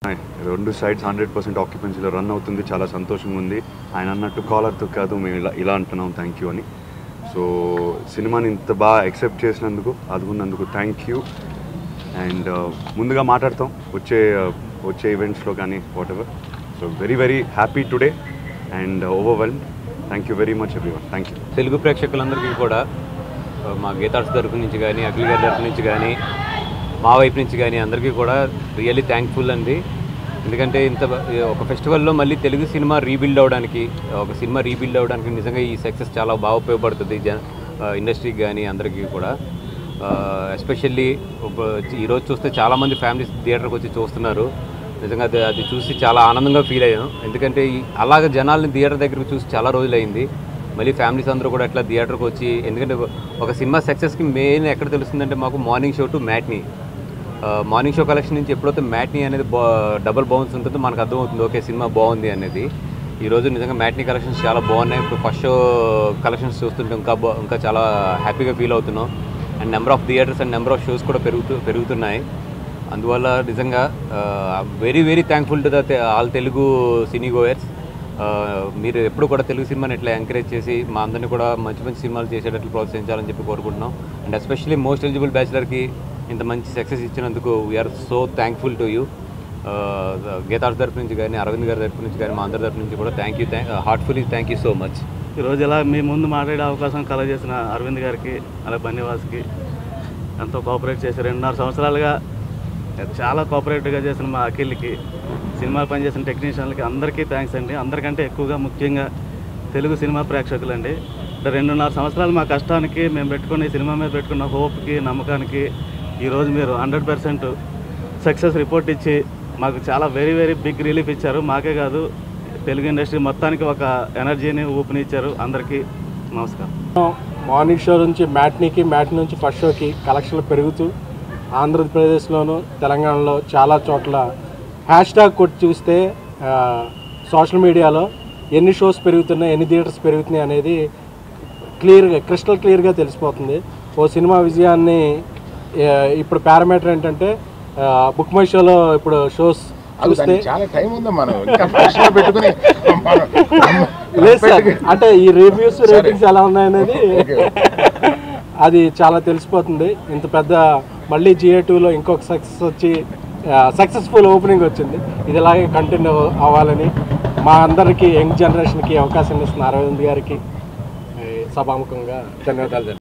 రెండు sides hundred percent ఆక్యుపెన్సీలో run అవుతుంది చాలా సంతోషంగా ఉంది ఆయన అన్నట్టు కాలర్తో కాదు మేము ఇలా ఇలా అంటున్నాం థ్యాంక్ యూ అని సో సినిమాని ఇంత బాగా యాక్సెప్ట్ చేసినందుకు అందుకున్నందుకు థ్యాంక్ యూ అండ్ ముందుగా మాట్లాడతాం వచ్చే uh, వచ్చే ఈవెంట్స్లో కానీ whatever so very very happy today and overwhelm thank you very much everyone thank you Telugu ప్రేక్షకులందరికీ కూడా ఆ, మా గీతార్స్ తరపు నుంచి కానీ అఖిల్ గారి తరపు నుంచి కానీ మా వైపు నుంచి కానీ అందరికీ కూడా రియల్లీ థ్యాంక్ఫుల్ అండి ఎందుకంటే ఇంత బ- ఒక ఫెస్టివల్లో మళ్ళీ తెలుగు సినిమా రీబిల్డ్ అవ్వడానికి ఒక సినిమా రీబిల్డ్ అవ్వడానికి నిజంగా ఈ సక్సెస్ చాలా బాగా ఉపయోగపడుతుంది జన ఇండస్ట్రీకి కానీ అందరికీ కూడా ఎస్పెషల్లీ ఈరోజు చూస్తే చాలామంది ఫ్యామిలీస్ థియేటర్కి వచ్చి చూస్తున్నారు నిజంగా అది అది చూసి చాలా ఆనందంగా ఫీల్ అయ్యాను ఎందుకంటే ఈ అలాగ జనాల్ని థియేటర్ దగ్గరకు చూసి చాలా రోజులైంది మళ్ళీ ఫ్యామిలీస్ అందరూ కూడా అట్లా థియేటర్కి వచ్చి ఎందుకంటే ఒక సినిమా సక్సెస్కి మెయిన్ ఎక్కడ తెలుస్తుందంటే మాకు morning show to matinee morning show collection నుంచి ఎప్పుడైతే మ్యాట్నీ అనేది బా డబుల్ బౌన్స్ ఉంటుందో మనకు అర్థమవుతుంది ఓకే సినిమా బాగుంది అనేది ఈరోజు నిజంగా మ్యాట్నీ కలెక్షన్స్ చాలా బాగున్నాయి ఇప్పుడు ఫస్ట్ షో కలెక్షన్స్ చూస్తుంటే ఇంకా బా ఇంకా చాలా హ్యాపీగా ఫీల్ అవుతున్నాం and number of theatres and number of shows కూడా పెరుగుతూ పెరుగుతున్నాయి అందువల్ల నిజంగా very very thankful to the all Telugu cinegoers మీరు ఎప్పుడు కూడా తెలుగు సినిమాని ఇట్లా ఎంకరేజ్ చేసి మా అందరినీ కూడా మంచి మంచి సినిమాలు చేసేటట్లు ప్రోత్సహించాలని చెప్పి కోరుకుంటున్నాం అండ్ ఎస్పెషల్లీ మోస్ట్ ఎలిజిబుల్ బ్యాచిలర్కి ఇంత మంచి సక్సెస్ ఇచ్చినందుకు we are so thankful to you Geetha Arts తరపు నుంచి కానీ అరవింద్ గారి తరపు నుంచి కానీ మా అందరి తరపు నుంచి కూడా thank you thank heartfully thank you so much ఈరోజు ఇలా మీ ముందు మాట్లాడే అవకాశం కలగజేసిన అరవింద్ గారికి అలాగే బన్నివాస్కి ఎంతో కోఆపరేట్ చేసి రెండున్నర సంవత్సరాలుగా చాలా కోఆపరేటివ్గా చేసిన మా అఖిల్కి సినిమా పనిచేసిన టెక్నీషియన్లకి అందరికీ థ్యాంక్స్ అండి అందరికంటే ఎక్కువగా ముఖ్యంగా తెలుగు సినిమా ప్రేక్షకులండి అంటే రెండున్నర సంవత్సరాలు మా కష్టానికి మేము పెట్టుకున్న ఈ సినిమా మీద పెట్టుకున్న హోప్కి నమ్మకానికి ఈరోజు మీరు హండ్రెడ్ పర్సెంట్ సక్సెస్ రిపోర్ట్ ఇచ్చి మాకు చాలా వెరీ వెరీ బిగ్ రిలీఫ్ ఇచ్చారు మాకే కాదు తెలుగు ఇండస్ట్రీ మొత్తానికి ఒక ఎనర్జీని ఊపినిచ్చారు అందరికీ నమస్కారం మార్నింగ్ షో నుంచి మ్యాట్నీకి మ్యాట్నీ నుంచి ఫస్ట్ షోకి కలెక్షన్లు పెరుగుతూ ఆంధ్రప్రదేశ్లోను తెలంగాణలో చాలా చోట్ల హ్యాష్ ట్యాగ్ కొట్టి చూస్తే ఆ, సోషల్ మీడియాలో ఎన్ని షోస్ పెరుగుతున్నాయి ఎన్ని థియేటర్స్ పెరుగుతున్నాయి అనేది క్లియర్గా క్రిస్టల్ క్లియర్గా తెలిసిపోతుంది ఓ సినిమా విజయాన్ని ఆ, ఇప్పుడు పారామీటర్ ఏంటంటే బుక్ మై షోలో ఇప్పుడు షోస్ అది చూస్తే దానికి చాలా టైం ఉంది మనం ఇంకా ప్రశ్నలు పెట్టుకుని మనం- లేదు సార్ అంటే ఈ రివ్యూస్ రేటింగ్స్ ఎలా ఉన్నాయనేది అది చాలా తెలిసిపోతుంది ఇంత పెద్ద మళ్ళీ జిఏ టూలో ఇంకొక సక్సెస్ వచ్చి సక్సెస్ఫుల్ ఓపెనింగ్ వచ్చింది ఇది ఇలాగే కంటిన్యూ అవ్వాలని మా అందరికీ యంగ్ జనరేషన్కి అవకాశం ఇస్తున్న అరవింద్ గారికి ఏ, సభాముఖంగా ధన్యవాదాలు